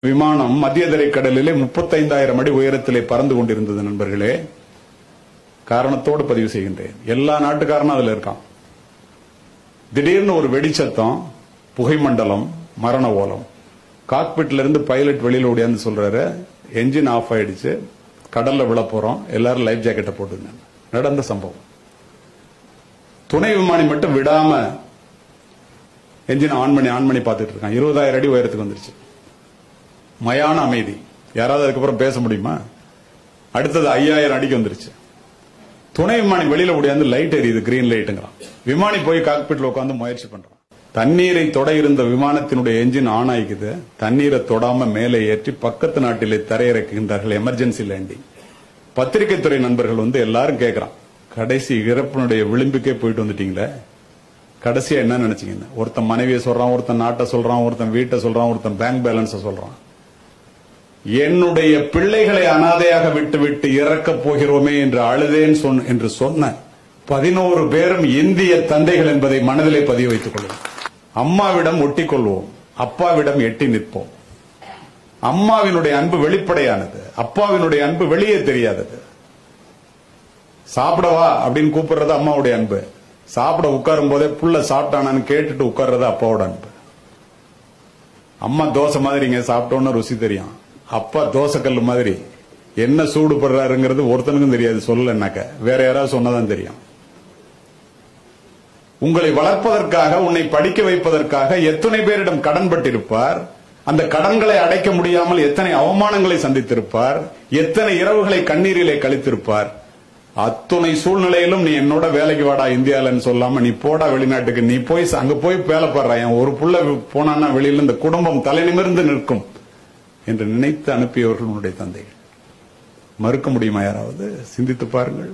விமானம் மத்திய தரைக்கடலிலே முப்பத்தைந்தாயிரம் அடி உயரத்திலே பறந்து கொண்டிருந்தது நண்பர்களே காரணத்தோடு பதிவு செய்கின்றேன் எல்லா நாட்டுக்காரனும் அதுல இருக்கான் திடீர்னு ஒரு வெடிச்சத்தம் புகைமண்டலம் மரண ஓலம் காக்பிட்ல இருந்து பைலட் வெளியில ஓடியாந்து சொல்றாரு என்ஜின் ஆஃப் ஆயிடுச்சு கடல்ல விழ போறோம் எல்லாரும் லைஃப் ஜாக்கெட்டை போட்டுங்க நடந்த சம்பவம் துணை விமானி மட்டும் விடாம என்ஜின் ஆன் பண்ணி ஆன் பண்ணி பார்த்துட்டு இருக்கான் இருபதாயிரம் அடி உயரத்துக்கு வந்துருச்சு மயான அமைதி யாராவது அதுக்கப்புறம் பேச முடியுமா அடுத்தது ஐயாயிரம் அடிக்கு வந்துருச்சு துணை விமானி வெளியில ஓடியாந்து லைட் எரியுது கிரீன் லைட்டுங்கிறான் விமானி போய் காக்பிட்ல உட்காந்து முயற்சி பண்றான் தண்ணீரை தொட இருந்த விமானத்தினுடைய என்ஜின் ஆன் ஆகிக்குது தண்ணீரை தொடாம மேலே ஏற்றி பக்கத்து நாட்டிலே தரையிறக்குகின்றார்கள் எமர்ஜென்சி லேண்டிங் பத்திரிகை துறை நண்பர்கள் வந்து எல்லாரும் கேட்கறான் கடைசி இறப்பினுடைய விளிம்புக்கே போயிட்டு வந்துட்டீங்களே கடைசியா என்ன நினைச்சீங்க ஒருத்தன் மனைவியை சொல்றான் ஒருத்தன் நாட்டை சொல்றான் ஒருத்தன் வீட்டை சொல்றான் ஒருத்தன் பேங்க் பேலன்ஸ சொல்றான் என்னுடைய பிள்ளைகளை அனாதையாக விட்டு விட்டு இறக்கப் போகிறோமே என்று அழுதேன் சொன்ன என்று சொன்ன பதினோரு பேரும் இந்திய தந்தைகள் என்பதை மனதிலே பதிய வைத்துக் கொள்ளுங்கள் அம்மாவிடம் ஒட்டிக் கொள்வோம் அப்பாவிடம் எட்டி நிற்போம் அம்மாவினுடைய அன்பு வெளிப்படையானது அப்பாவினுடைய அன்பு வெளியே தெரியாதது சாப்பிடவா அப்படின்னு கூப்பிடுறது அம்மாவுடைய அன்பு சாப்பிட உட்காரும் போதே புள்ள சாப்பிட்டானான்னு கேட்டுட்டு உட்கார்றது அப்பாவோட அன்பு அம்மா தோசை மாதிரிங்க சாப்பிட்டோன்னு ருசி தெரியும் அப்பா தோசை கல்லு மாதிரி என்ன சூடு படுறாருங்கிறது ஒருத்தனுக்கும் தெரியாது சொல்லலைன்னாக்க வேற யாராவது சொன்னதான் தெரியும் உங்களை வளர்ப்பதற்காக உன்னை படிக்க வைப்பதற்காக எத்தனை பேரிடம் கடன் பட்டிருப்பார் அந்த கடன்களை அடைக்க முடியாமல் எத்தனை அவமானங்களை சந்தித்திருப்பார் எத்தனை இரவுகளை கண்ணீரிலே கழித்திருப்பார் அத்துணை சூழ்நிலையிலும் நீ என்னோட வேலைக்கு வாடா இந்தியாலன்னு சொல்லாம நீ போடா வெளிநாட்டுக்கு நீ போய் அங்க போய் வேலை பாடுற என் ஒரு புள்ள போனான்னா வெளியில இந்த குடும்பம் தலை நிமிர்ந்து நிற்கும் என்று நினைத்து அனுப்பியவர்கள் உன்னுடைய தந்தைகள் மறுக்க முடியுமா யாராவது சிந்தித்து பாருங்கள்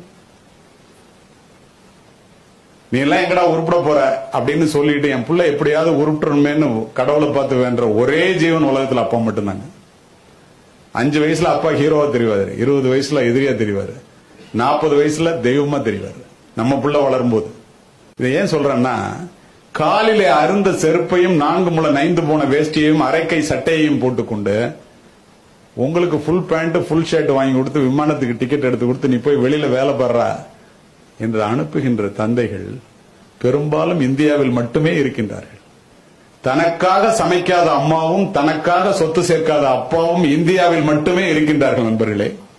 நீ எல்லாம் எங்கடா உருப்பிட போற அப்படின்னு சொல்லிட்டு என் புள்ள எப்படியாவது உருப்பிடணுமேனு கடவுளை பார்த்து வேண்ட ஒரே ஜீவன் உலகத்துல அப்பா மட்டும்தாங்க அஞ்சு வயசுல அப்பா ஹீரோவா தெரிவாரு இருபது வயசுல எதிரியா தெரிவாரு நாற்பது வயசுல தெய்வமா தெரிவாரு நம்ம புள்ள வளரும்போது இதை ஏன் சொல்றேன்னா காலிலே அருந்த செருப்பையும் நான்கு முளை நைந்து போன வேஷ்டியையும் அரைக்கை சட்டையையும் போட்டுக்கொண்டு உங்களுக்கு ஃபுல் பேண்ட் ஃபுல் ஷர்ட் வாங்கி கொடுத்து விமானத்துக்கு டிக்கெட் எடுத்து கொடுத்து நீ போய் வெளியில வேலை பாடுறா என்று அனுப்புகின்ற தந்தைகள் பெரும்பாலும் இந்தியாவில் மட்டுமே இருக்கின்றார்கள் தனக்காக சமைக்காத அம்மாவும் தனக்காக சொத்து சேர்க்காத அப்பாவும் இந்தியாவில் மட்டுமே இருக்கின்றார்கள் நண்பர்களே